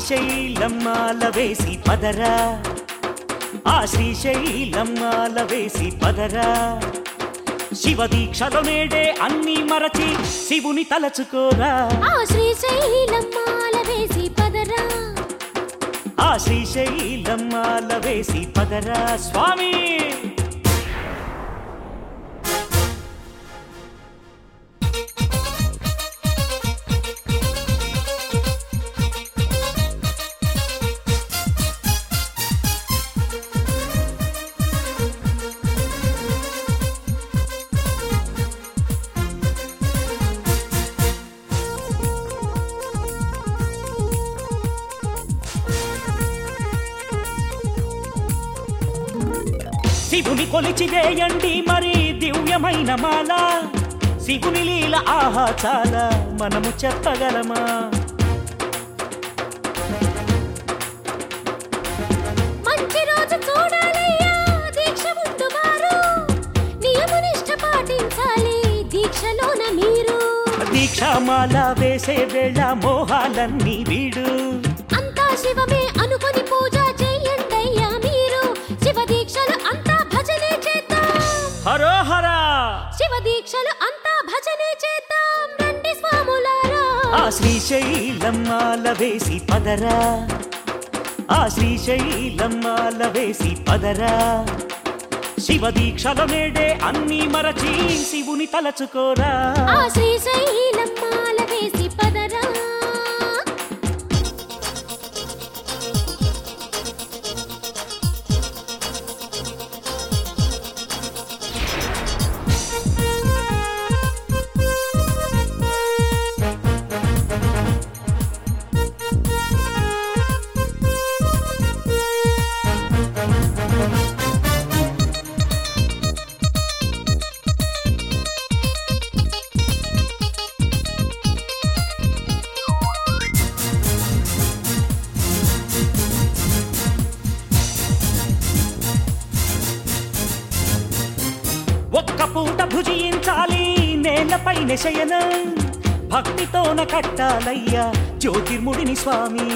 శ్రీశైలం మాల వేసి పదరా ఆ శ్రీశైలం మాల వేసి పదరా శివ దీక్షలో నేడే అన్ని మరచి శివుని తలచుకోరా ఆ శ్రీశైలం మాల వేసి పదరా ఆ శ్రీశైలం మాల వేసి పదరా స్వామి శివుని కొలిచి వేయండి మరి దివ్యమైన మాల శివుని లీల ఆహా చాలా మనము చెప్పగలమా మంచి రోజు చూడాలయ్యా దీక్ష ఉంటువారు నియమనిష్ట పాటించాలి దీక్షలోన మీరు దీక్షామాల వేసే వేళ మోహాలన్నీ వీడు అంతా శివమే అనుకొని పూజ చెయ్యండయ్యా మీరు శివ దీక్షలు అంతా భజనే చేద్దాం హరోహర శివ దీక్షలు అంతా భజనే చేద్దాం రండి స్వాములారా ఆ శ్రీశైలం మాల వేసి పదరా ఆ శ్రీశైలం మాల వేసి పదరా శివ దీక్షల నేడే అన్ని మరచి శివుని తలచుకోరా ఆ శ్రీశైలం మాల వేసి పదరా ఒక్క పూట భుజించాలి నేలపైన శయనం భక్తితోన కట్టాలయ్యా జ్యోతిర్ముడిని స్వామి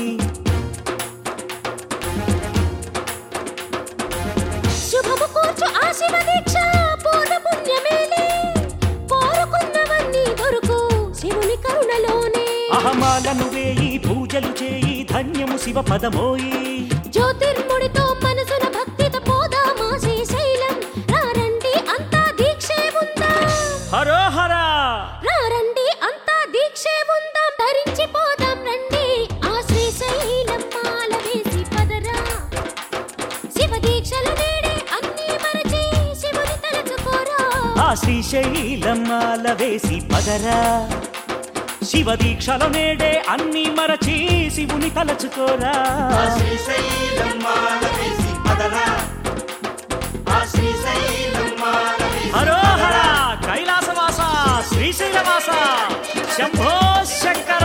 శుభము కూర్చు ఆ శివ దీక్ష పూర్ణ పుణ్యమేలే కోరుకున్నవన్నీ దొరుకు శివుని కరుణలోనే అహమాలను వేయి పూజలు చేయి ధన్యము శివ పదమోయి జ్యోతిర్ముడితో మనసున భక్తితో పోదామా శ్రీశైలం రారండి అంతా దీక్షే ఉందాం హరోహర రారండి అంతా దీక్షే ఉందాం ధరించి పోదాం రండి ఆ శ్రీశైలం మాల వేసి పదరా శివ దీక్షల నేడే అన్నీ మరచి శివుని తలచుకోరా ఆ శ్రీశైలం మాల వేసి పదరా శివ దీక్షల నేడే అన్ని మరచి శివుని తలచుకోరా ఆ శ్రీశైలం మాల వేసి పదరా ఆ శ్రీశైలం మాల వేసి హరోహర కైలాసవాస శ్రీశైలవాస శంభో శంకర